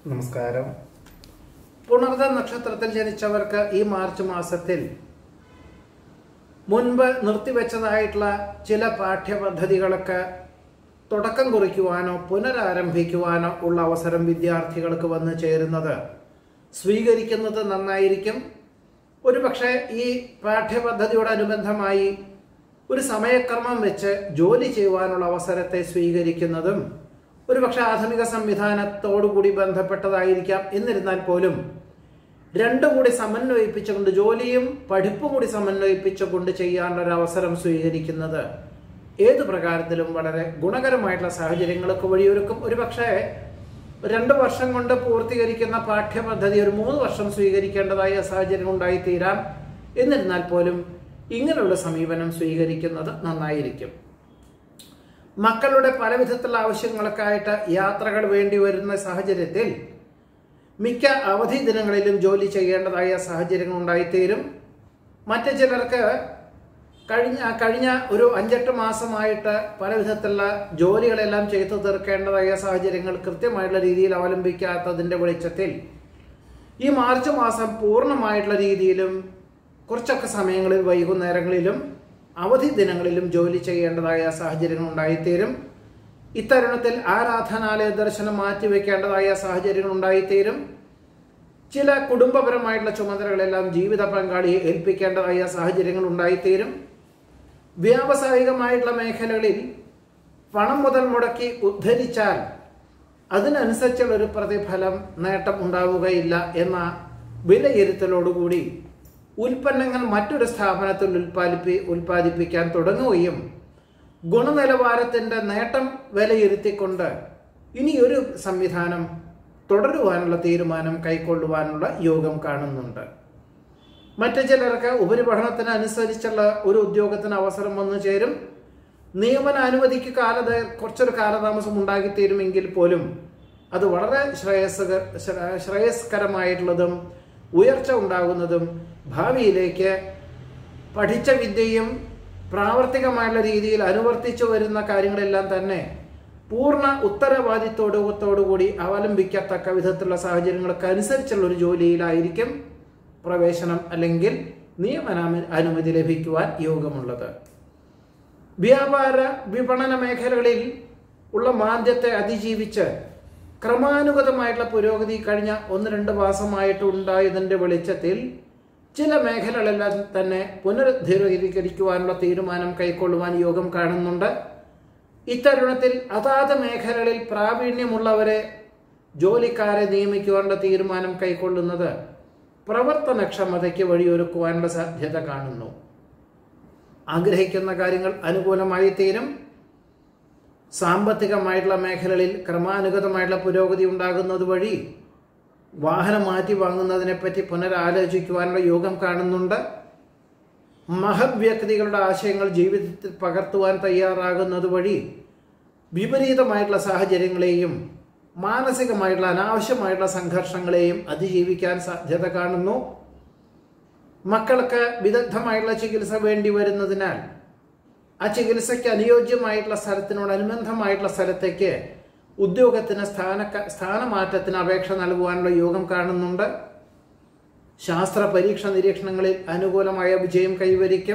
നമസ്കാരം പുണർദ നക്ഷത്രത്തിൽ ജനിച്ചവർക്ക് ഈ മാർച്ച് മാസത്തിൽ മുൻപ് നിർത്തിവെച്ചതായിട്ടുള്ള ചില പാഠ്യപദ്ധതികളൊക്കെ തുടക്കം കുറിക്കുവാനോ പുനരാരംഭിക്കുവാനോ ഉള്ള അവസരം വിദ്യാർത്ഥികൾക്ക് വന്നു ചേരുന്നത് സ്വീകരിക്കുന്നത് നന്നായിരിക്കും ഒരുപക്ഷെ ഈ പാഠ്യപദ്ധതിയോടനുബന്ധമായി ഒരു സമയക്രമം വെച്ച് ജോലി ചെയ്യുവാനുള്ള അവസരത്തെ സ്വീകരിക്കുന്നതും ഒരുപക്ഷെ ആധുനിക സംവിധാനത്തോടുകൂടി ബന്ധപ്പെട്ടതായിരിക്കാം എന്നിരുന്നാൽ പോലും രണ്ടും കൂടി സമന്വയിപ്പിച്ചുകൊണ്ട് ജോലിയും പഠിപ്പും കൂടി സമന്വയിപ്പിച്ചുകൊണ്ട് ചെയ്യാനുള്ള ഒരു അവസരം സ്വീകരിക്കുന്നത് ഏതു പ്രകാരത്തിലും വളരെ ഗുണകരമായിട്ടുള്ള സാഹചര്യങ്ങൾക്ക് വഴിയൊരുക്കും ഒരുപക്ഷെ രണ്ട് വർഷം കൊണ്ട് പൂർത്തീകരിക്കുന്ന പാഠ്യപദ്ധതി ഒരു മൂന്ന് വർഷം സ്വീകരിക്കേണ്ടതായ സാഹചര്യം ഉണ്ടായിത്തീരാം എന്നിരുന്നാൽ പോലും ഇങ്ങനെയുള്ള സമീപനം സ്വീകരിക്കുന്നത് നന്നായിരിക്കും മക്കളുടെ പല വിധത്തിലുള്ള ആവശ്യങ്ങൾക്കായിട്ട് യാത്രകൾ വേണ്ടി വരുന്ന സാഹചര്യത്തിൽ മിക്ക അവധി ദിനങ്ങളിലും ജോലി ചെയ്യേണ്ടതായ സാഹചര്യങ്ങൾ ഉണ്ടായിത്തീരും മറ്റു ചിലർക്ക് കഴിഞ്ഞ കഴിഞ്ഞ ഒരു അഞ്ചെട്ട് മാസമായിട്ട് പല വിധത്തിലുള്ള ജോലികളെല്ലാം ചെയ്തു തീർക്കേണ്ടതായ സാഹചര്യങ്ങൾ കൃത്യമായിട്ടുള്ള രീതിയിൽ അവലംബിക്കാത്തതിൻ്റെ വെളിച്ചത്തിൽ ഈ മാർച്ച് മാസം പൂർണ്ണമായിട്ടുള്ള രീതിയിലും കുറച്ചൊക്കെ സമയങ്ങളിൽ വൈകുന്നേരങ്ങളിലും അവധി ദിനങ്ങളിലും ജോലി ചെയ്യേണ്ടതായ സാഹചര്യങ്ങൾ ഉണ്ടായിത്തീരും ഇത്തരുണത്തിൽ ആരാധനാലയ ദർശനം മാറ്റിവെക്കേണ്ടതായ സാഹചര്യങ്ങൾ ഉണ്ടായിത്തീരും ചില കുടുംബപരമായിട്ടുള്ള ചുമതലകളെല്ലാം ജീവിത പങ്കാളിയെ ഏൽപ്പിക്കേണ്ടതായ സാഹചര്യങ്ങൾ ഉണ്ടായിത്തീരും വ്യാവസായികമായിട്ടുള്ള മേഖലകളിൽ പണം മുതൽ മുടക്കി ഉദ്ധരിച്ചാൽ അതിനനുസരിച്ചുള്ള ഒരു പ്രതിഫലം നേട്ടം ഉണ്ടാവുകയില്ല എന്ന വിലയിരുത്തലോടുകൂടി ഉൽപ്പന്നങ്ങൾ മറ്റൊരു സ്ഥാപനത്തിൽ ഉൽപ്പാദിപ്പി ഉൽപ്പാദിപ്പിക്കാൻ തുടങ്ങുകയും ഗുണനിലവാരത്തിൻ്റെ നേട്ടം വിലയിരുത്തിക്കൊണ്ട് ഇനി ഒരു സംവിധാനം തുടരുവാനുള്ള തീരുമാനം കൈക്കൊള്ളുവാനുള്ള യോഗം കാണുന്നുണ്ട് മറ്റു ചിലർക്ക് ഉപരിപഠനത്തിന് അനുസരിച്ചുള്ള ഒരു ഉദ്യോഗത്തിന് അവസരം വന്നു ചേരും നിയമന അനുമതിക്ക് കാലത കുറച്ചൊരു കാലതാമസം ഉണ്ടാക്കിത്തീരുമെങ്കിൽ പോലും അത് വളരെ ശ്രേയസ് ശ്രേയസ്കരമായിട്ടുള്ളതും ഉയർച്ച ഉണ്ടാകുന്നതും ഭാവിയിലേക്ക് പഠിച്ച വിദ്യയും പ്രാവർത്തികമായുള്ള രീതിയിൽ അനുവർത്തിച്ചു വരുന്ന കാര്യങ്ങളെല്ലാം തന്നെ പൂർണ്ണ ഉത്തരവാദിത്തോടുകൂടി അവലംബിക്കത്തക്ക വിധത്തിലുള്ള സാഹചര്യങ്ങൾക്ക് അനുസരിച്ചുള്ള ഒരു ജോലിയിലായിരിക്കും പ്രവേശനം അല്ലെങ്കിൽ നിയമന അനുമതി ലഭിക്കുവാൻ യോഗമുള്ളത് വ്യാപാര വിപണന മേഖലകളിൽ ഉള്ള മാന്ദ്യത്തെ അതിജീവിച്ച് ക്രമാനുഗതമായിട്ടുള്ള പുരോഗതി കഴിഞ്ഞ ഒന്ന് രണ്ട് മാസമായിട്ട് ഉണ്ടായതിൻ്റെ വെളിച്ചത്തിൽ ചില മേഖലകളെല്ലാം തന്നെ പുനരുദ്ധീകരിക്കുവാനുള്ള തീരുമാനം കൈക്കൊള്ളുവാൻ യോഗം കാണുന്നുണ്ട് ഇത്തരുണത്തിൽ അതാത് മേഖലകളിൽ പ്രാവീണ്യമുള്ളവരെ ജോലിക്കാരെ നിയമിക്കുവാനുള്ള തീരുമാനം കൈക്കൊള്ളുന്നത് പ്രവർത്തനക്ഷമതയ്ക്ക് വഴിയൊരുക്കുവാനുള്ള സാധ്യത കാണുന്നു ആഗ്രഹിക്കുന്ന കാര്യങ്ങൾ അനുകൂലമായി തീരും സാമ്പത്തികമായിട്ടുള്ള മേഖലകളിൽ ക്രമാനുഗതമായിട്ടുള്ള പുരോഗതി ഉണ്ടാകുന്നത് വഴി വാഹനം മാറ്റി വാങ്ങുന്നതിനെപ്പറ്റി പുനരാലോചിക്കുവാനുള്ള യോഗം കാണുന്നുണ്ട് മഹത് വ്യക്തികളുടെ ആശയങ്ങൾ ജീവിതത്തിൽ പകർത്തുവാൻ തയ്യാറാകുന്നത് വഴി വിപരീതമായിട്ടുള്ള സാഹചര്യങ്ങളെയും മാനസികമായിട്ടുള്ള അനാവശ്യമായിട്ടുള്ള സംഘർഷങ്ങളെയും അതിജീവിക്കാൻ സാധ്യത കാണുന്നു മക്കൾക്ക് വിദഗ്ധമായിട്ടുള്ള ചികിത്സ വേണ്ടി വരുന്നതിനാൽ ആ ചികിത്സയ്ക്ക് അനുയോജ്യമായിട്ടുള്ള സ്ഥലത്തിനോടനുബന്ധമായിട്ടുള്ള സ്ഥലത്തേക്ക് ഉദ്യോഗത്തിന് സ്ഥാന സ്ഥാനമാറ്റത്തിന് അപേക്ഷ നൽകുവാനുള്ള യോഗം കാണുന്നുണ്ട് ശാസ്ത്ര പരീക്ഷ നിരീക്ഷണങ്ങളിൽ അനുകൂലമായ വിജയം കൈവരിക്കും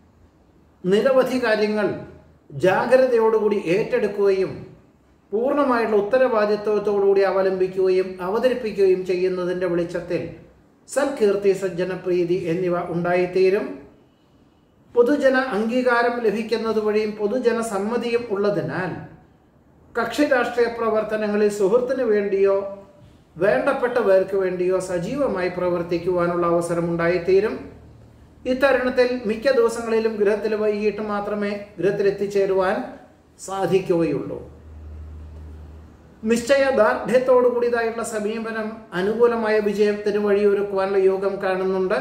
നിരവധി കാര്യങ്ങൾ ജാഗ്രതയോടുകൂടി ഏറ്റെടുക്കുകയും പൂർണ്ണമായിട്ടുള്ള ഉത്തരവാദിത്വത്തോടുകൂടി അവലംബിക്കുകയും അവതരിപ്പിക്കുകയും ചെയ്യുന്നതിൻ്റെ വെളിച്ചത്തിൽ സൽകീർത്തി സജ്ജനപ്രീതി എന്നിവ ഉണ്ടായിത്തീരും പൊതുജന അംഗീകാരം ലഭിക്കുന്നത് വഴിയും പൊതുജന സമ്മതിയും ഉള്ളതിനാൽ കക്ഷി രാഷ്ട്രീയ പ്രവർത്തനങ്ങളിൽ സുഹൃത്തിന് വേണ്ടിയോ വേണ്ടപ്പെട്ടവർക്ക് വേണ്ടിയോ സജീവമായി പ്രവർത്തിക്കുവാനുള്ള അവസരം ഉണ്ടായിത്തീരും ഇത്തരുണത്തിൽ മിക്ക ദിവസങ്ങളിലും ഗൃഹത്തിൽ വൈകിട്ട് മാത്രമേ ഗൃഹത്തിൽ എത്തിച്ചേരുവാൻ സാധിക്കുകയുള്ളൂ നിശ്ചയദാർഢ്യത്തോടുകൂടിയതായിട്ടുള്ള സമീപനം അനുകൂലമായ വിജയത്തിന് വഴിയൊരുക്കുവാനുള്ള യോഗം കാണുന്നുണ്ട്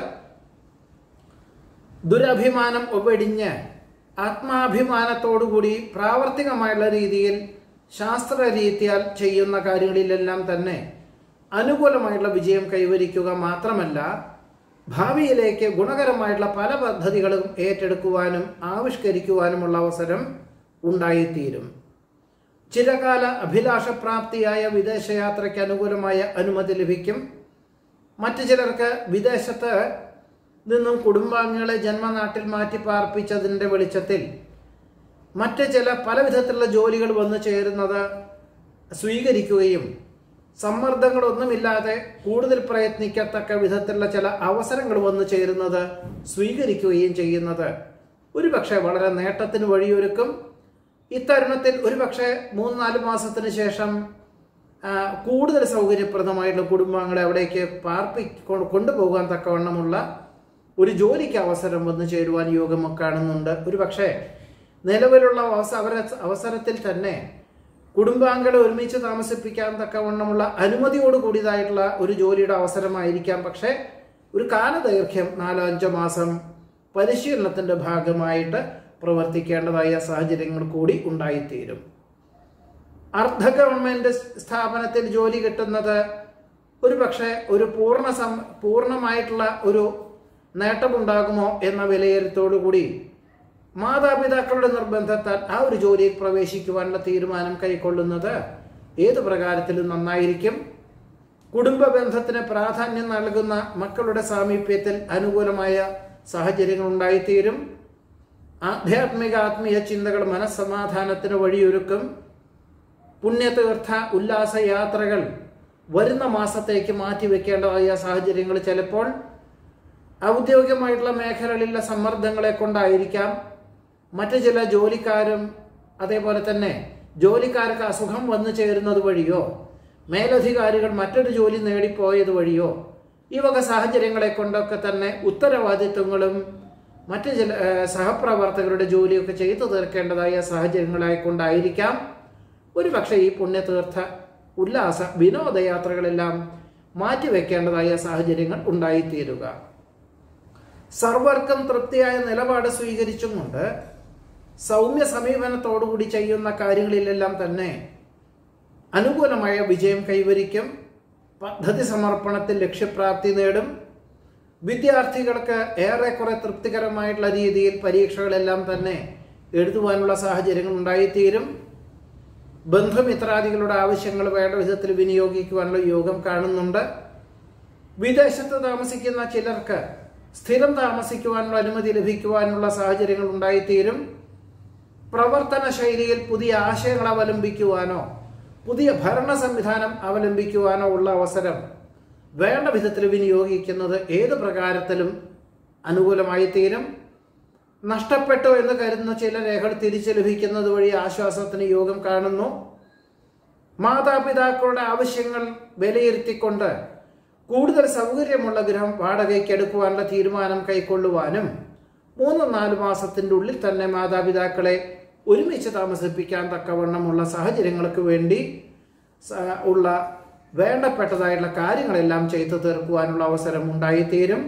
ദുരഭിമാനം ഒവടിഞ്ഞ് ആത്മാഭിമാനത്തോടുകൂടി പ്രാവർത്തികമായുള്ള രീതിയിൽ ശാസ്ത്രരീത്യാൽ ചെയ്യുന്ന കാര്യങ്ങളിലെല്ലാം തന്നെ അനുകൂലമായിട്ടുള്ള വിജയം കൈവരിക്കുക മാത്രമല്ല ഭാവിയിലേക്ക് ഗുണകരമായിട്ടുള്ള പല പദ്ധതികളും ഏറ്റെടുക്കുവാനും ആവിഷ്കരിക്കുവാനുമുള്ള അവസരം ഉണ്ടായിത്തീരും ചിരകാല അഭിലാഷപ്രാപ്തിയായ വിദേശയാത്രയ്ക്ക് അനുകൂലമായ അനുമതി ലഭിക്കും മറ്റു ചിലർക്ക് വിദേശത്ത് നിന്നും കുടുംബാംഗങ്ങളെ ജന്മനാട്ടിൽ മാറ്റി പാർപ്പിച്ചതിൻ്റെ വെളിച്ചത്തിൽ മറ്റ് ചില പല വിധത്തിലുള്ള ജോലികൾ വന്നു ചേരുന്നത് സ്വീകരിക്കുകയും സമ്മർദ്ദങ്ങളൊന്നുമില്ലാതെ കൂടുതൽ പ്രയത്നിക്കത്തക്ക വിധത്തിലുള്ള ചില അവസരങ്ങൾ വന്നു ചേരുന്നത് സ്വീകരിക്കുകയും ചെയ്യുന്നത് ഒരുപക്ഷെ വളരെ നേട്ടത്തിന് വഴിയൊരുക്കും ഇത്തരുണത്തിൽ ഒരുപക്ഷെ മൂന്ന് നാല് മാസത്തിന് ശേഷം ആ, കൂടുതൽ സൗകര്യപ്രദമായിട്ടുള്ള കുടുംബാംഗങ്ങളെ അവിടേക്ക് പാർപ്പി കൊ- കൊണ്ടുപോകാൻ തക്കവണ്ണമുള്ള ഒരു ജോലിക്ക് അവസരം വന്നു ചേരുവാൻ യോഗം കാണുന്നുണ്ട് ഒരു പക്ഷേ നിലവിലുള്ള അവസര അവസരത്തിൽ തന്നെ കുടുംബാംഗങ്ങളെ ഒരുമിച്ച് താമസിപ്പിക്കാൻ തക്കവണ്ണമുള്ള അനുമതിയോട് കൂടിയതായിട്ടുള്ള ഒരു ജോലിയുടെ അവസരമായിരിക്കാം പക്ഷേ ഒരു കാലദൈർഘ്യം നാലോ അഞ്ചോ മാസം പരിശീലനത്തിന്റെ ഭാഗമായിട്ട് പ്രവർത്തിക്കേണ്ടതായ സാഹചര്യങ്ങൾ കൂടി ഉണ്ടായിത്തീരും അർദ്ധ ഗവൺമെന്റ് സ്ഥാപനത്തിൽ ജോലി കിട്ടുന്നത് ഒരു പക്ഷേ ഒരു പൂർണ്ണ സം പൂർണ്ണമായിട്ടുള്ള ഒരു നേട്ടമുണ്ടാകുമോ എന്ന വിലയിരുത്തോടു കൂടി മാതാപിതാക്കളുടെ നിർബന്ധത്താൽ ആ ഒരു ജോലിയിൽ പ്രവേശിക്കുവാനുള്ള തീരുമാനം കൈക്കൊള്ളുന്നത് ഏത് പ്രകാരത്തിലും നന്നായിരിക്കും കുടുംബ ബന്ധത്തിന് പ്രാധാന്യം നൽകുന്ന മക്കളുടെ സാമീപ്യത്തിൽ അനുകൂലമായ സാഹചര്യങ്ങൾ ഉണ്ടായിത്തീരും ആധ്യാത്മിക ആത്മീയ ചിന്തകൾ മനസ്സമാധാനത്തിന് വഴിയൊരുക്കും പുണ്യതീർത്ഥ ഉല്ലാസ യാത്രകൾ വരുന്ന മാസത്തേക്ക് മാറ്റിവെക്കേണ്ടതായ സാഹചര്യങ്ങൾ ചിലപ്പോൾ ഔദ്യോഗികമായിട്ടുള്ള മേഖലകളിലെ സമ്മർദ്ദങ്ങളെ കൊണ്ടായിരിക്കാം മറ്റു ചില ജോലിക്കാരും അതേപോലെ തന്നെ ജോലിക്കാർക്ക് അസുഖം വന്നു ചേരുന്നത് വഴിയോ മേലധികാരികൾ മറ്റൊരു ജോലി നേടിപ്പോയത് വഴിയോ ഈ വക സാഹചര്യങ്ങളെ കൊണ്ടൊക്കെ തന്നെ ഉത്തരവാദിത്വങ്ങളും മറ്റു ചില ഏഹ്, സഹപ്രവർത്തകരുടെ ജോലിയൊക്കെ ചെയ്തു തീർക്കേണ്ടതായ സാഹചര്യങ്ങളായിക്കൊണ്ടായിരിക്കാം ഒരു പക്ഷേ ഈ പുണ്യതീർത്ഥ ഉല്ലാസ വിനോദയാത്രകളെല്ലാം മാറ്റിവെക്കേണ്ടതായ സാഹചര്യങ്ങൾ ഉണ്ടായിത്തീരുക സർവർക്കും തൃപ്തിയായ നിലപാട് സ്വീകരിച്ചും കൊണ്ട് സൗമ്യ സമീപനത്തോടുകൂടി ചെയ്യുന്ന കാര്യങ്ങളിലെല്ലാം തന്നെ അനുകൂലമായ വിജയം കൈവരിക്കും പദ്ധതി സമർപ്പണത്തിൽ ലക്ഷ്യപ്രാപ്തി നേടും വിദ്യാർത്ഥികൾക്ക് ഏറെക്കുറെ തൃപ്തികരമായിട്ടുള്ള രീതിയിൽ പരീക്ഷകളെല്ലാം തന്നെ എഴുതുവാനുള്ള സാഹചര്യങ്ങൾ ഉണ്ടായിത്തീരും ബന്ധുമിത്രാദികളുടെ ആവശ്യങ്ങൾ വേണ്ട വിധത്തിൽ വിനിയോഗിക്കുവാനുള്ള യോഗം കാണുന്നുണ്ട് വിദേശത്ത് താമസിക്കുന്ന ചിലർക്ക് സ്ഥിരം താമസിക്കുവാനുള്ള അനുമതി ലഭിക്കുവാനുള്ള സാഹചര്യങ്ങൾ ഉണ്ടായിത്തീരും പ്രവർത്തന ശൈലിയിൽ പുതിയ ആശയങ്ങൾ അവലംബിക്കുവാനോ പുതിയ ഭരണ സംവിധാനം അവലംബിക്കുവാനോ ഉള്ള അവസരം വേണ്ട വിധത്തിൽ വിനിയോഗിക്കുന്നത് ഏത് പ്രകാരത്തിലും അനുകൂലമായി തീരും നഷ്ടപ്പെട്ടു എന്ന് കരുതുന്ന ചില രേഖകൾ തിരിച്ചു ലഭിക്കുന്നത് വഴി ആശ്വാസത്തിന് യോഗം കാണുന്നു മാതാപിതാക്കളുടെ ആവശ്യങ്ങൾ വിലയിരുത്തിക്കൊണ്ട് കൂടുതൽ സൗകര്യമുള്ള ഗൃഹം വാടകയ്ക്ക് എടുക്കുവാനുള്ള തീരുമാനം കൈക്കൊള്ളുവാനും മൂന്ന് നാല് മാസത്തിൻ്റെ ഉള്ളിൽ തന്നെ മാതാപിതാക്കളെ ഒരുമിച്ച് താമസിപ്പിക്കാൻ തക്കവണ്ണമുള്ള സാഹചര്യങ്ങൾക്ക് വേണ്ടി സ- ഉള്ള വേണ്ടപ്പെട്ടതായിട്ടുള്ള കാര്യങ്ങളെല്ലാം ചെയ്തു തീർക്കുവാനുള്ള അവസരം ഉണ്ടായിത്തീരും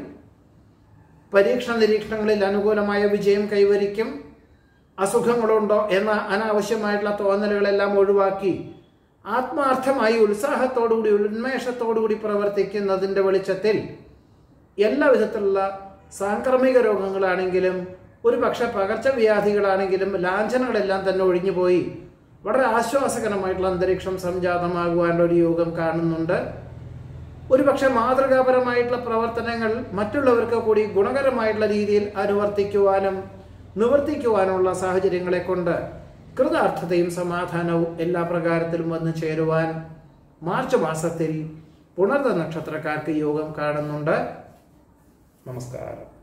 പരീക്ഷണ നിരീക്ഷണങ്ങളിൽ അനുകൂലമായ വിജയം കൈവരിക്കും അസുഖങ്ങളുണ്ടോ എന്ന അനാവശ്യമായിട്ടുള്ള തോന്നലുകളെല്ലാം ഒഴിവാക്കി ആത്മാർത്ഥമായി ഉത്സാഹത്തോടുകൂടി ഉന്മേഷത്തോടുകൂടി പ്രവർത്തിക്കുന്നതിൻ്റെ വെളിച്ചത്തിൽ എല്ലാ വിധത്തിലുള്ള സാംക്രമിക രോഗങ്ങളാണെങ്കിലും ഒരു പക്ഷെ പകർച്ചവ്യാധികളാണെങ്കിലും ലാഞ്ചനകളെല്ലാം തന്നെ ഒഴിഞ്ഞുപോയി വളരെ ആശ്വാസകരമായിട്ടുള്ള അന്തരീക്ഷം സംജാതമാകുവാനുള്ള ഒരു യോഗം കാണുന്നുണ്ട് ഒരുപക്ഷെ മാതൃകാപരമായിട്ടുള്ള പ്രവർത്തനങ്ങൾ മറ്റുള്ളവർക്ക് കൂടി ഗുണകരമായിട്ടുള്ള രീതിയിൽ അനുവർത്തിക്കുവാനും നിവർത്തിക്കുവാനുള്ള സാഹചര്യങ്ങളെ കൊണ്ട് കൃതാർത്ഥതയും സമാധാനവും എല്ലാ പ്രകാരത്തിലും വന്നു ചേരുവാൻ മാർച്ച് മാസത്തിൽ പുണർത നക്ഷത്രക്കാർക്ക് യോഗം കാണുന്നുണ്ട് നമസ്കാരം